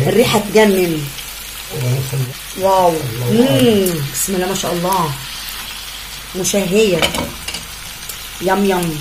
الريحه تجنن واو مم. بسم الله ما شاء الله مشهيه يم يم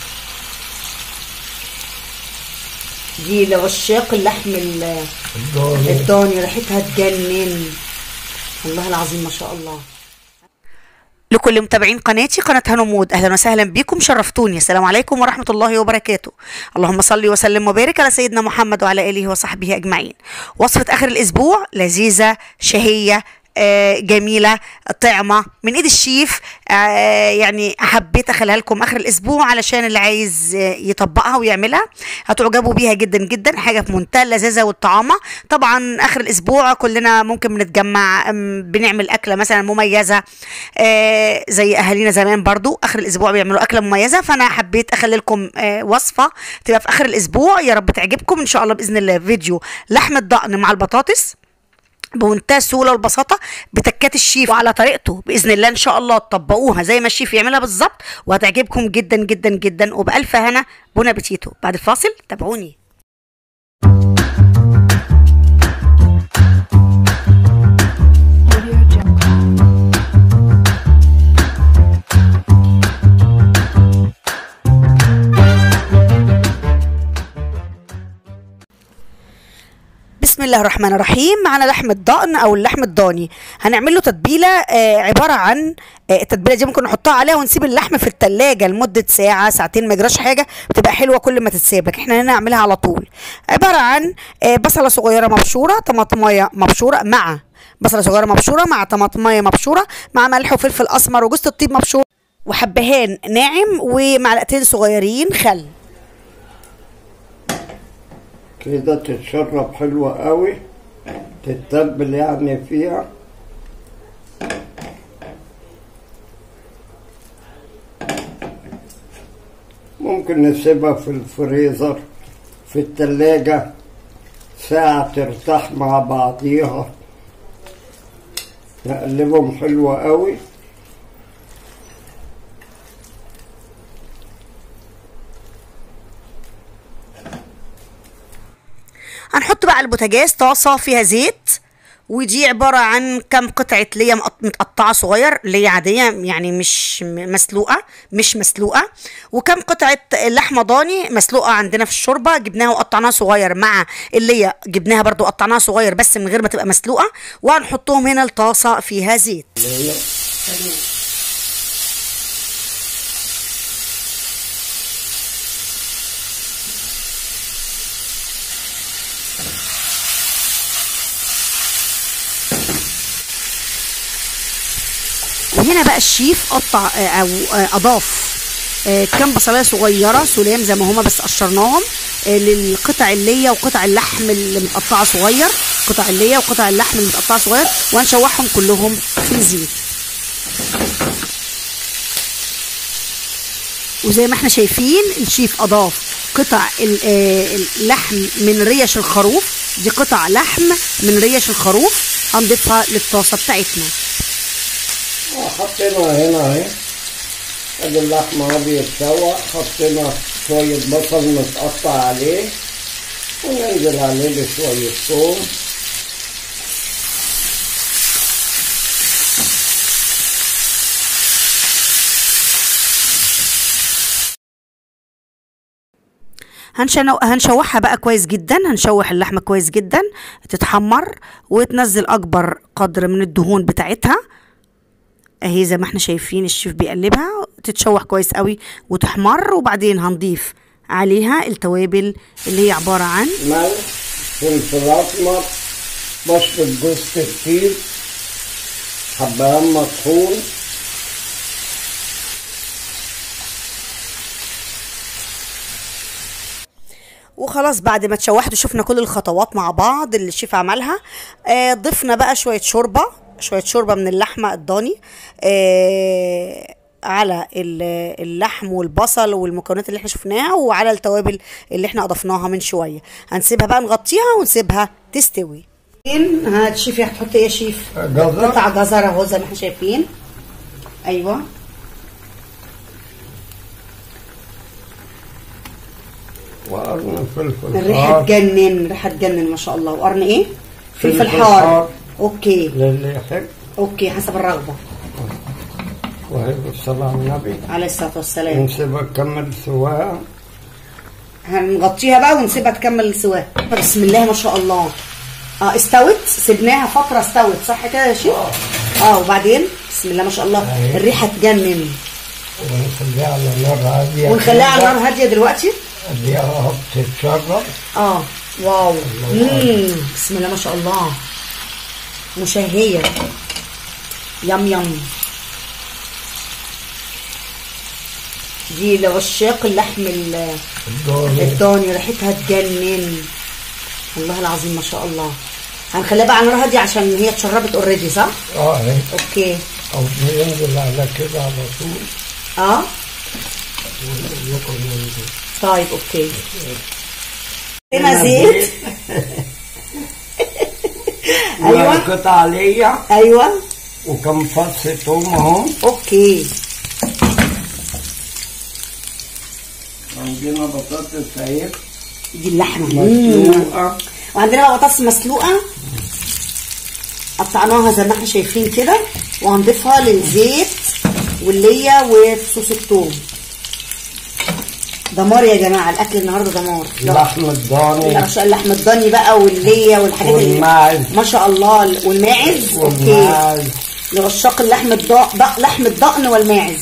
دي لعشاق اللحم ال- الضاني الضاني ريحتها تجنن والله العظيم ما شاء الله لكل متابعين قناتي قناة هنمود أهلا وسهلا بكم شرفتوني السلام عليكم ورحمة الله وبركاته اللهم صل وسلم وبارك على سيدنا محمد وعلى آله وصحبه أجمعين وصفة آخر الأسبوع لذيذة شهية آه، جميلة طعمة من ايد الشيف آه، يعني حبيت اخليها لكم اخر الاسبوع علشان اللي عايز آه، يطبقها ويعملها هتعجبوا بيها جدا جدا حاجة في منتهى اللذاذة والطعامة طبعا اخر الاسبوع كلنا ممكن بنتجمع أم، بنعمل اكلة مثلا مميزة آه، زي اهالينا زمان برضو اخر الاسبوع بيعملوا اكلة مميزة فانا حبيت اخلي لكم آه، وصفة تبقى في اخر الاسبوع يا رب تعجبكم ان شاء الله باذن الله فيديو لحم الضأن مع البطاطس بمنتهى السهوله والبساطه بتكات الشيف وعلى طريقته باذن الله ان شاء الله تطبقوها زي ما الشيف يعملها بالظبط وهتعجبكم جدا جدا جدا وبالف هنا بون ابيتيتو بعد الفاصل تابعوني بسم الله الرحمن الرحيم معانا لحم الضأن او اللحم الضاني هنعمل له تتبيله آه عباره عن آه التتبيله دي ممكن نحطها عليها ونسيب اللحم في التلاجة لمده ساعه ساعتين ما يجراش حاجه بتبقى حلوه كل ما تتساب لكن احنا هنا نعملها على طول عباره عن آه بصله صغيره مبشوره طماطمايه مبشوره مع بصله صغيره مبشوره مع طماطمايه مبشوره مع ملح وفلفل اسمر وجوز الطيب مبشور وحبهان ناعم ومعلقتين صغيرين خل كده تتشرب حلوة قوي تتبل يعني فيها ممكن نسيبها في الفريزر في التلاجة ساعة ترتاح مع بعضيها نقلبهم حلوة قوي هنحط بقى على البوتاجاز طاسه فيها زيت ودي عبارة عن كم قطعة ليا مقط- متقطعة صغير ليا عادية يعني مش م- مسلوقة مش مسلوقة وكم قطعة لحمة ضاني مسلوقة عندنا في الشوربة جبناها وقطعناها صغير مع اللي جبناها برضو قطعناها صغير بس من غير ما تبقى مسلوقة وهنحطهم هنا الطاسة فيها زيت اللي هي وهنا بقى الشيف قطع آه، او آه، اضاف آه، كام بصلايه صغيره سلام زي ما هما بس قشرناهم آه، للقطع اللية وقطع اللحم اللي متقطعه صغير قطع اللية وقطع اللحم اللي متقطعه صغير وهنشوحهم كلهم في الزيت وزي ما احنا شايفين الشيف اضاف قطع ال- آه، اللحم من ريش الخروف دي قطع لحم من ريش الخروف هنضيفها للطاسه بتاعتنا حطينا هنا اهي ادي اللحمة اهو بيتسوى حطينا شوية بصل متقطع عليه وننزل عليه بشوية ثوم هنشنو... هنشوحها بقى كويس جدا هنشوح اللحمة كويس جدا تتحمر وتنزل أكبر قدر من الدهون بتاعتها اهي زي ما احنا شايفين الشيف بيقلبها تتشوح كويس قوي وتحمر وبعدين هنضيف عليها التوابل اللي هي عبارة عن ملح فلفل اسمر بشرة جوز الطيب حبهان مطحون وخلاص بعد ما اتشوحت وشفنا كل الخطوات مع بعض اللي الشيف عملها آه ضفنا بقى شوية شوربة شوية شوربة من اللحمة الضاني آه على ال- اللحم والبصل والمكونات اللي احنا شفناها وعلى التوابل اللي احنا اضفناها من شوية هنسيبها بقى نغطيها ونسيبها تستوي هات شيف هتحط ايه يا شيف جزر قطع جزر اهو زي ما احنا شايفين ايوه وقرن فلفل الريحه حار تجنن ريحه تجنن ما شاء الله وقرن ايه فلفل فلفل حار حار. اوكي للي يحب اوكي حسب الرغبه وهي بالصلاة على النبي عليه الصلاه والسلام نسيبها تكمل سواها هنغطيها بقى ونسيبها تكمل سواها بسم الله ما شاء الله اه استوت سيبناها فتره استوت صح كده يا شيخ اه وبعدين بسم الله ما شاء الله أهي. الريحه تجنن ونخليها على نار هادية ونخليها على نار هاديه دلوقتي دي اهو بتتشرب اه واو مم. بسم الله ما شاء الله مشهية يم يم دي لعشاق اللحم ال- الدوري الضاني ريحتها تجنن والله العظيم ما شاء الله هنخليها بقى على نار هادية عشان هي اتشربت اوريدي صح؟ اه اهي اوكي او بينزل على كده على طول اه ونقول ينزل طيب اوكي هنا زيت ايوه قطع ليا ايوه وكم فص توم اهو اوكي عندنا بطاطس اهي دي اللحمه مم. مسلوقة وعندنا بقى بطاطس مسلوقه قطعناها زي ما احنا شايفين كده وهنضيفها للزيت واللية وصوص الثوم دمار يا جماعه الاكل النهارده دمار لحم الضاني لا ما شاء الله اللحم الضاني بقى واللية والحاجات اللي والماعز ما شاء الله والماعز اوكي والماعز لعشاق اللحم الضأن لحم الضأن والماعز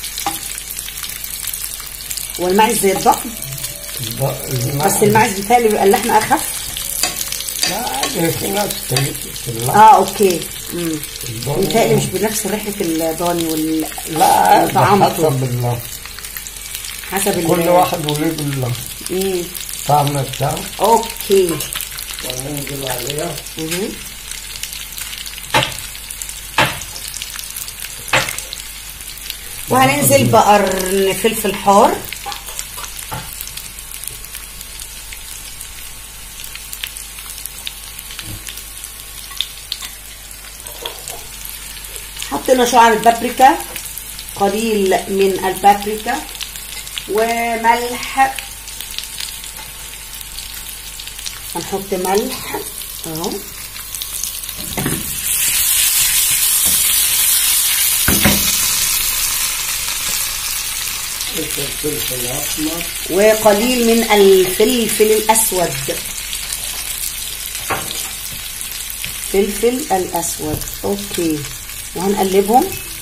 والماعز زي الضأن الض- بس الماعز بيتهيألي بيبقى اللحم اخف لا عادي في ناس تلف في اللحم اه اوكي امم الضاني. بيتهيألي مش بنفس ريحه الضاني وال لا عادي طعمته. حسب اللحم حسب ال كل واحد وليه باللحم مم. طعم بتاعه اوكي وننزل عليها مهم. وهننزل بقرن فلفل حار حطينا شعر البابريكا قليل من البابريكا وملح هنحط ملح اهو الفلفل الاسمر وقليل من الفلفل الأسود فلفل الأسود أوكي وهنقلبهم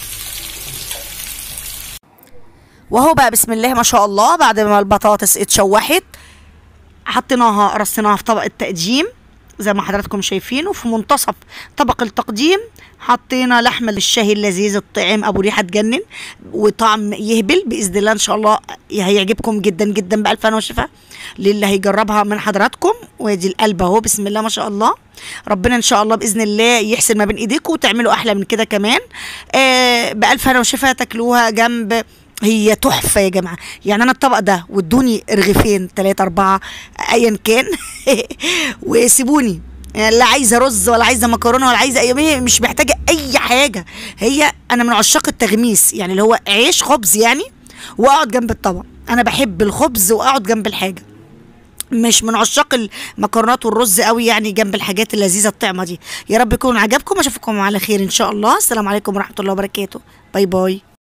وهو بقى بسم الله ما شاء الله بعد ما البطاطس اتشوحت حطيناها رصيناها في طبق التقديم زي ما حضراتكم شايفين وفي منتصف طبق التقديم حطينا لحم الشاهي اللذيذ الطعم ابو ريحه تجنن وطعم يهبل باذن الله ان شاء الله هيعجبكم جدا جدا بالف هنا وشفا للي هيجربها من حضراتكم وادي القلب اهو بسم الله ما شاء الله ربنا ان شاء الله باذن الله يحسن ما بين ايديكم وتعملوا احلى من كده كمان آه بالف هنا وشفا تاكلوها جنب هي تحفه يا جماعه يعني انا الطبق ده وادوني رغيفين ثلاثة أربعة ايا كان وسيبوني يعني لا عايزه رز ولا عايزه مكرونه ولا عايزه اي هي مش محتاجه اي حاجه هي انا من عشاق التغميس يعني اللي هو عيش خبز يعني واقعد جنب الطبق انا بحب الخبز واقعد جنب الحاجه مش من عشاق المكرونات والرز قوي يعني جنب الحاجات اللذيذه الطعمه دي يا رب يكون عجبكم اشوفكم على خير ان شاء الله السلام عليكم ورحمه الله وبركاته باي باي